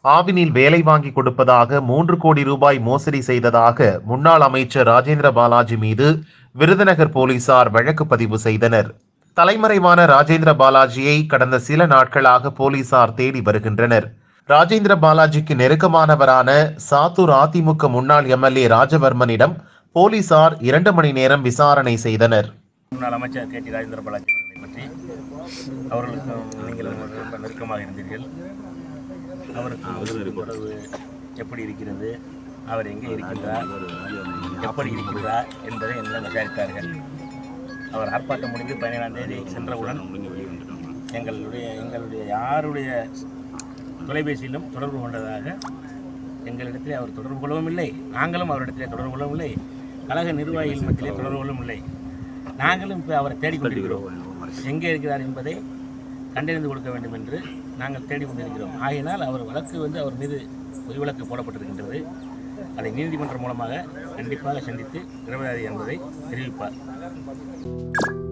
ஆவினில் வேலை வாங்கி கொடுப்பதாக மூன்று கோடி ரூபாய் மோசடி செய்ததாக முன்னாள் அமைச்சர் ராஜேந்திர பாலாஜி மீது விருதுநகர் போலீசார் வழக்கு பதிவு செய்தனர் தலைமறைவான ராஜேந்திர பாலாஜியை கடந்த சில நாட்களாக போலீசார் தேடி வருகின்றனர் ராஜேந்திர பாலாஜிக்கு நெருக்கமானவரான சாத்தூர் அதிமுக முன்னாள் எம்எல்ஏ ராஜவர்மனிடம் போலீசார் இரண்டு மணி நேரம் விசாரணை செய்தனர் முன்னாள் அமைச்சர் கே டி ராஜேந்திர பாலாஜி அவர்களை பற்றி அவர்களுக்கும் நீங்கள் ரொம்ப நெருக்கமாக இருந்தீர்கள் அவருக்கு தொடர்பு எப்படி இருக்கிறது அவர் எங்கே இருக்கின்றார் எப்படி இருக்கின்றார் என்பதை என்னிடம் விசாரித்தார்கள் அவர் ஆர்ப்பாட்டம் முடிந்து பதினேழாம் தேதி சென்றவுடன் எங்களுடைய எங்களுடைய யாருடைய தொலைபேசியிலும் தொடர்பு கொண்டதாக எங்களிடத்திலே அவர் தொடர்பு கொள்ளவும் இல்லை நாங்களும் அவரிடத்திலே தொடர்பு கொள்ளவும் இல்லை கழக நிர்வாகிகள் மத்தியிலே தொடர்பு கொள்ளவும் இல்லை நாங்களும் இப்போ அவரை தேடிக்கொண்டிருக்கிறோம் எங்கே இருக்கிறார் என்பதை கண்டறிந்து கொடுக்க வேண்டும் என்று நாங்கள் தேடிக்கொண்டிருக்கிறோம் ஆகையினால் அவர் வழக்கு வந்து அவர் மீது பொய் வழக்கு போடப்பட்டிருக்கின்றது அதை நீதிமன்றம் மூலமாக கண்டிப்பாக சந்தித்து நிரபராதி என்பதை தெரிவிப்பார்